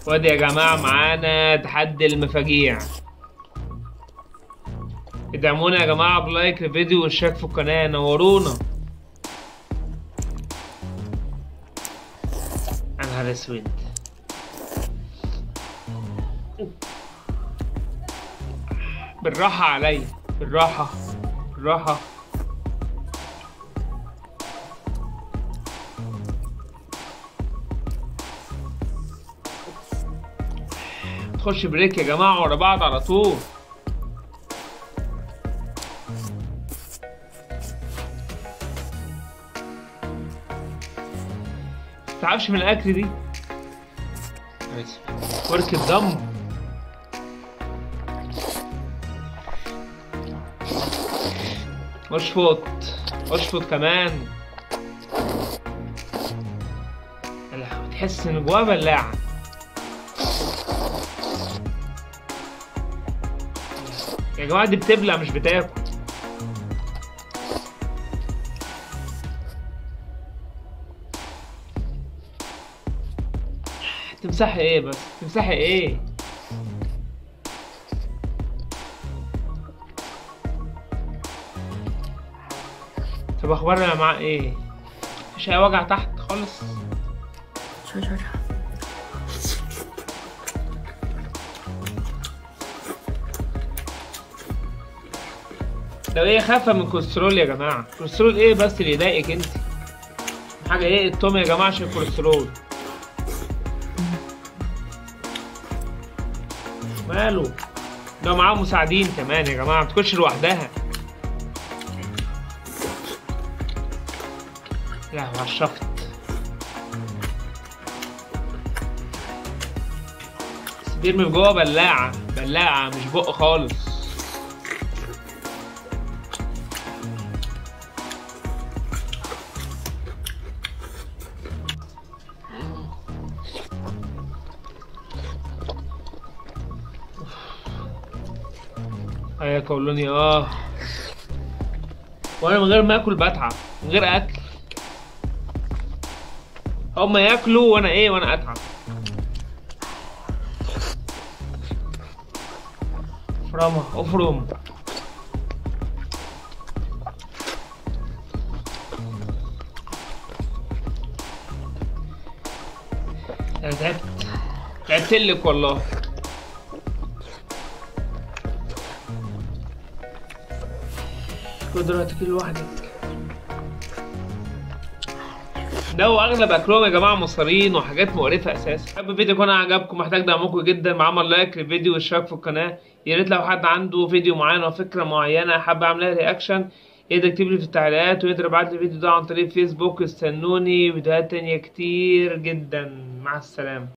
وادي يا جماعة معانا تحدي المفاجيع ادعمونا يا جماعة بلايك للفيديو والاشتراك في القناة نورونا يا نهار اسود بالراحة عليا بالراحة بالراحة تخش بريك يا جماعة ورا بعض على طول متتعبش من الأكل دي ماشي ورك الدم اشفط اشفط كمان يا لهوي، تحس ان جواه بلاعة يا جماعة دي بتبلع مش بتاكل تمسحي ايه بس تمسحي ايه طب اخبارنا مع ايه مفيش اي وجع تحت خالص شوي شوي شوي لو ايه خافة من كوليسترول يا جماعة كوليسترول ايه بس اللي يضايقك انت حاجة ايه التوم يا جماعة عشان الكوليسترول ماله ده معاه مساعدين كمان يا جماعة ما تكونش لوحدها لا على الشفط بس بيرمي جوه بلاعة بلاعة مش بق خالص ايوه كولوني اه وانا من غير ما اكل بتعب من غير اكل هما ياكلوا وانا ايه وانا اتعب افرمها افرم انا تعبت تعبت لك والله قدرتك لوحدك ده هو اغلب اكلهم يا جماعه مصارين وحاجات مقرفه اساسا حابب الفيديو يكون عجبكم محتاج دعمكم جدا بعمل لايك للفيديو واشتراك في القناه يا ريت لو حد عنده فيديو معين او فكره معينه حابب اعملها رياكشن يقدر يكتب لي في التعليقات ويقدر يبعت لي الفيديو ده عن طريق فيسبوك استنوني فيديوهات تانية كتير جدا مع السلامه